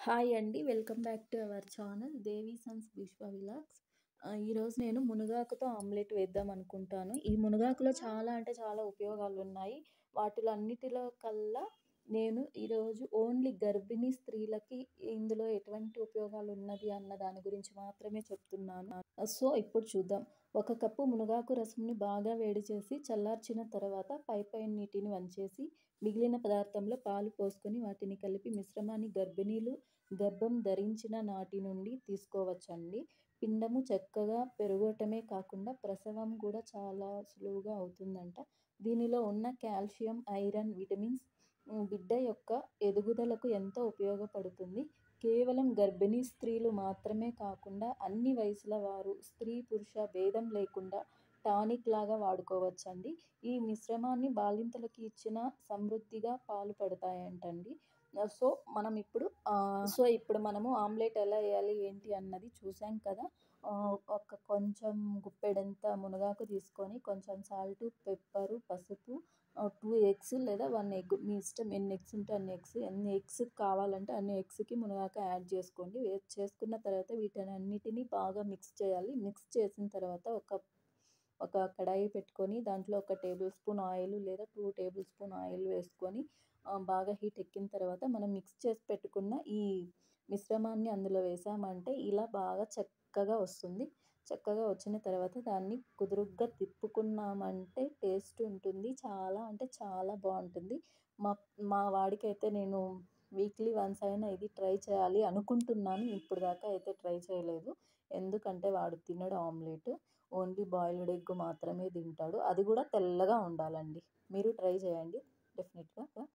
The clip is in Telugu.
హాయ్ అండి. Welcome back to our channel Devi sons Vishwa vlogs. Ah, ఈరోజు నేను మునగాకుతో ఆమ్లెట్ వేద్దాం అనుకుంటాను. ఈ మునగాకులో చాలా అంటే చాలా ఉపయోగాలున్నాయి. వాటిలో అన్నిటిలో కల్లా నేను ఈరోజు ఓన్లీ గర్భిణీ స్త్రీలకి ఇందులో ఎటువంటి ఉపయోగాలున్నది అన్న దాని గురించి మాత్రమే చెప్తున్నాను. సో, ఇప్పుడు చూద్దాం. ఒక కప్పు మునగాకు రసంని బాగా వేడి చేసి చల్లార్చిన తర్వాత పైపైన నీటిని వంచేసి మిగిలిన పదార్థంలో పాలు పోసుకొని వాటిని కలిపి మిశ్రమాన్ని గర్భిణీలు గర్భం ధరించిన నాటి నుండి తీసుకోవచ్చండి. పిండము చక్కగా పెరగటమే కాకుండా ప్రసవం కూడా చాలా సులువుగా అవుతుందంట. దీనిలో ఉన్న కాల్షియం, ఐరన్, విటమిన్స్ హ్మ్, బిడ్డ యొక్క ఎదుగుదలకు ఎంతో ఉపయోగపడుతుంది. కేవలం గర్భిణీ స్త్రీలు మాత్రమే కాకుండా అన్ని వయసుల వారు, స్త్రీ, పురుష భేదం లేకుండా టానిక్ లాగా వాడుకోవచ్చండి. ఈ మిశ్రమాన్ని బాలింతలకు ఇచ్చినా సమృద్ధిగా పాలు పడతాయంటండి. సో, మనం ఇప్పుడు ఆహ్, సో, ఇప్పుడు మనము ఆమ్లెట్ ఎలా ఎయాలి ఏంటి అన్నది చూసాం కదా! ఆహ్, ఒక కొంచెం గుప్పెడంత మునగాకు తీసుకొని కొంచెం సాల్టు, పెప్పరు, పసుపు, ఆహ్, 2 ఎగ్స్ లేదా 1 ఎగ్ మీ ఇష్టం ఎన్ని ఎగ్స్ ఉంటే అన్ని ఎగ్స్ ఎన్ని ఎగ్స్ కావాలంటే అన్ని ఎగ్స్‌కి మునగాకు యాడ్ చేసుకోండి. వే చేసుకున్న తర్వాత వీటన్నిటిని బాగా మిక్స్ చేయాలి. మిక్స్ చేసిన తర్వాత ఒక ఒక కడాయి పెట్టుకొని దాంట్లో ఒక టేబుల్ స్పూన్ ఆయిల్ లేదా 2 టేబుల్ స్పూన్ ఆయిల్ వేసుకొని ఆహ్, బాగా హీట్ ఎక్కిన తర్వాత మనం మిక్స్ చేసి పెట్టుకున్న ఈ మిశ్రమాన్ని అందులో వేసామంటే ఇలా బాగా చక్కగా వస్తుంది. చక్కగా వచ్చిన తర్వాత దాన్ని కుదురుగ్గా తిప్పుకున్నామంటే టేస్ట్ ఉంటుంది. చాలా అంటే చాలా బావుంటుంది. మా మా వాడికైతే నేను వీక్లీ వన్స్ అయినా ఇది ట్రై చేయాలి అనుకుంటున్నాను. ఇప్పటిదాకా అయితే ట్రై చేయలేదు. ఎందుకంటే వాడు తినడు ఆమ్లెట్. ఓన్లీ బాయిల్డ్ ఎగ్ మాత్రమే తింటాడు. అది కూడా తెల్లగా ఉండాలండి. మీరు ట్రై చేయండి డెఫినిట్‌గా.